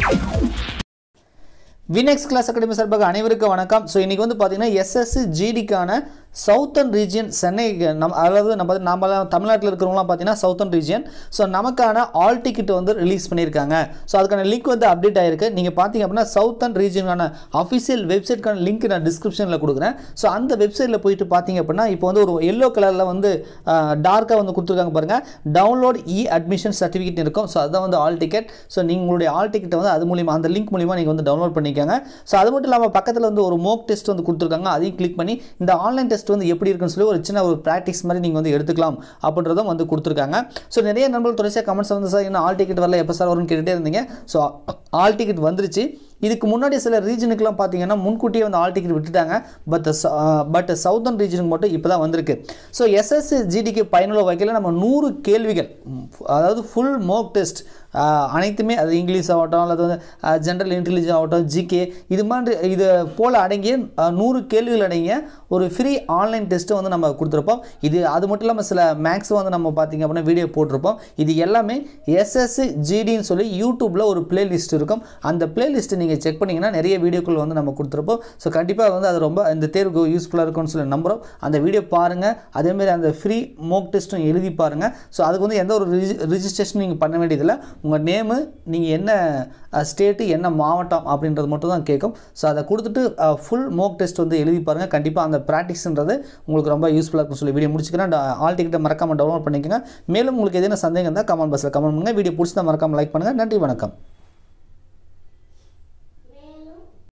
வினெக்ஸ் class academy சார்பாக அனைவருக்கும் வணக்கம் ஸோ இன்றைக்கி வந்து பார்த்தீங்கன்னா எஸ்எஸ்சி ஜிடிக்கான சவுத்தர்ன் ரீஜியன் சென்னை நம் அதாவது நம்ம நம்மளாம் தமிழ்நாட்டில் இருக்கிறவங்களாம் பார்த்தீங்கன்னா சவுத்தர்ன் ரீஜியன் ஸோ நமக்கான ஆல் டிக்கெட் வந்து ரிலீஸ் பண்ணியிருக்காங்க ஸோ அதுக்கான லிங்க் வந்து அப்டேட் ஆயிருக்கு நீங்கள் பார்த்தீங்க அப்படின்னா சவுத்தர்ன் ரீஜியனுக்கான அஃபிஷியல் வெப்சைட்க்கான லிங்க் நான் டிஸ்கிரிப்ஷனில் கொடுக்குறேன் ஸோ அந்த வெப்சைட்டில் போயிட்டு பார்த்தீங்க அப்படின்னா இப்போ வந்து ஒரு எல்லோ கலரில் வந்து டார்க்காக வந்து கொடுத்துருக்காங்க பாருங்கள் டவுன்லோட் இ அட்மிஷன் சர்டிஃபிகேட் இருக்கும் ஸோ அதுதான் வந்து ஆல் டிக்கெட் ஸோ நீங்கள் உங்களுடைய ஆல் டிக்கெட்டை வந்து அது மூலிமா அந்த லிங்க் மூலிமா நீங்கள் வந்து டவுன்லோட் பண்ணிக்கோங்க ஸோ அது மட்டும் இல்லாமல் பக்கத்தில் வந்து ஒரு மோக் டெஸ்ட் வந்து கொடுத்துருக்காங்க அதையும் கிளிக் பண்ணி இந்த ஆன்லைன் டெஸ்ட் வந்து எப்படி இருக்குன்னு சொல்லி ஒரு சின்ன ஒரு ப்ராக்டிஸ் மாதிரி நீங்கள் வந்து எடுத்துக்கலாம் அப்படின்றதும் வந்து கொடுத்துருக்காங்க ஸோ நிறைய நண்பர்கள் தொடர்ச்சியாக கமெண்ட்ஸ் வந்து சார் இன்னும் ஆல் டிக்கெட் வரல எப்போ சார் வரும்னு கேட்டுகிட்டே இருந்தீங்க ஸோ ஆல் டிக்கெட் வந்துருச்சு இதுக்கு முன்னாடி சில ரீஜனுக்குலாம் பார்த்தீங்கன்னா முன்கூட்டியே வந்து ஆல் டிக்கெட் விட்டுட்டாங்க பட் பட் சவுத்தர்ன் ரீஜனுக்கு மட்டும் இப்போ தான் வந்திருக்கு ஸோ எஸ்எஸ்சி ஜிடிக்கு பயனுள்ள வகையில் நம்ம நூறு கேள்விகள் ம், அதாவது ஃபுல் மோக் டெஸ்ட் அனைத்துமே அது இங்கிலீஷ் ஆகட்டும் அல்லது வந்து ஜென்ரல் இன்டெலிஜென்ஸ் ஆகட்டும் ஜிகே இது மாதிரி இது போல் அடங்கிய அஹ், நூறு கேள்விகள் அடங்கிய ஒரு ஃப்ரீ ஆன்லைன் டெஸ்ட்டை வந்து நம்ம கொடுத்துருப்போம் இது அது மட்டும் இல்லாமல் சில மேக்ஸ் வந்து நம்ம பார்த்தீங்க அப்படின்னா வீடியோ போட்டிருப்போம் இது எல்லாமே எஸ்எஸ்சி ஜிடின்னு சொல்லி யூடியூப்பில் ஒரு பிளேலிஸ்ட் இருக்கும் அந்த பிளேலிஸ்ட்டை நீங்கள் செக் பண்ணிங்கன்னா நிறைய வீடியோக்கள் வந்து நம்ம கொடுத்துருப்போம் ஸோ கண்டிப்பாக வந்து அது ரொம்ப இந்த தேர்வுக்கு யூஸ்ஃபுல்லாக இருக்கும்னு சொல்லி நம்புகிறோம் அந்த வீடியோ பாருங்கள் அதேமாதிரி அந்த ஃப்ரீ மோக் டெஸ்ட்டும் எழுதி பாருங்கள் ஸோ அதுக்கு வந்து எந்த ஒரு ரிஜிஸ்ட்ரேஷன் நீங்கள் பண்ண வேண்டியதில்லை உங்கள் நேமு நீங்கள் என்ன ஸ்டேட்டு என்ன மாவட்டம் அப்படின்றது மட்டும் தான் கேட்கும் ஸோ அதை கொடுத்துட்டு ஃபுல் மோக் டெஸ்ட் வந்து எழுதி பாருங்கள் கண்டிப்பாக அந்த ப்ராக்டிஸ்ன்றது உங்களுக்கு ரொம்ப யூஸ்ஃபுல்லாக இருக்கும்னு சொல்லி வீடியோ முடிச்சுக்கிறேன் ஆல் டிக்கெட்டை மறக்காமல் டவுன்லோட் பண்ணிக்கோங்க மேலும் உங்களுக்கு எதனா சந்தேகம் இருந்தால் கமெண்ட் பாக்ஸில் கமெண்ட் பண்ணுங்கள் வீடியோ பிடிச்சதா மறக்காமல் லைக் பண்ணுங்கள் நன்றி வணக்கம்